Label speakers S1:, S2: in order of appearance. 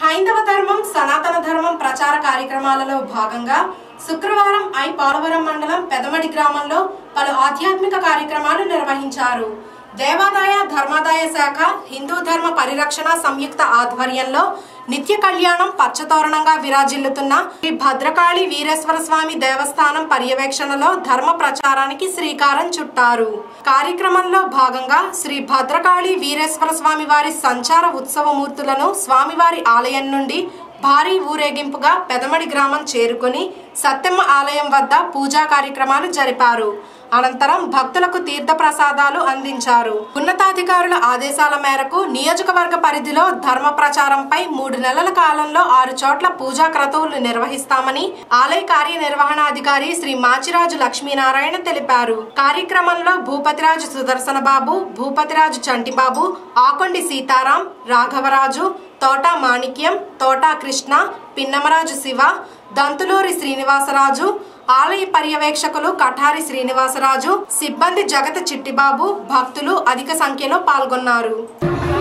S1: హైందవ ధర్మం సనాతన ధర్మం ప్రచార కార్యక్రమాలలో భాగంగా శుక్రవారం ఐ పోలవరం మండలం పెదమడి గ్రామంలో పలు ఆధ్యాత్మిక కార్యక్రమాలు నిర్వహించారు దేవాదాయ ధర్మాదాయ శాఖ హిందూ ధర్మ పరిరక్షణ సంయుక్త ఆధ్వర్యంలో నిత్య కళ్యాణం పచ్చతోరణంగా విరాజిల్లుతున్న శ్రీ భద్రకాళి వీరేశ్వర స్వామి దేవస్థానం పర్యవేక్షణలో ధర్మ ప్రచారానికి శ్రీకారం చుట్టారు కార్యక్రమంలో భాగంగా శ్రీ భద్రకాళి వీరేశ్వర స్వామి వారి సంచార ఉత్సవమూర్తులను స్వామివారి ఆలయం నుండి భారీ ఊరేగింపుగా పెదమడి గ్రామం చేరుకుని సత్యమ్మ ఆలయం వద్ద పూజా కార్యక్రమాలు జరిపారు అనంతరం భక్తులకు తీర్థ ప్రసాదాలు అందించారు ఉన్నతాధికారుల ఆదేశాల మేరకు నియోజకవర్గ పరిధిలో ధర్మ ప్రచారంపై మూడు నెలల కాలంలో ఆరు చోట్ల పూజా క్రతువులు నిర్వహిస్తామని ఆలయ కార్యనిర్వహణాధికారి శ్రీ మాచిరాజు లక్ష్మీనారాయణ తెలిపారు కార్యక్రమంలో భూపతిరాజు సుదర్శన బాబు భూపతిరాజు చంటిబాబు ఆకొండి సీతారాం రాఘవరాజు తోటా మాణిక్యం తోటా కృష్ణ పిన్నమరాజు శివ దంతులూరి శ్రీనివాసరాజు ఆలయ పర్యవేక్షకులు కఠారి శ్రీనివాసరాజు సిబ్బంది జగత చిట్టిబాబు భక్తులు అధిక సంఖ్యలో పాల్గొన్నారు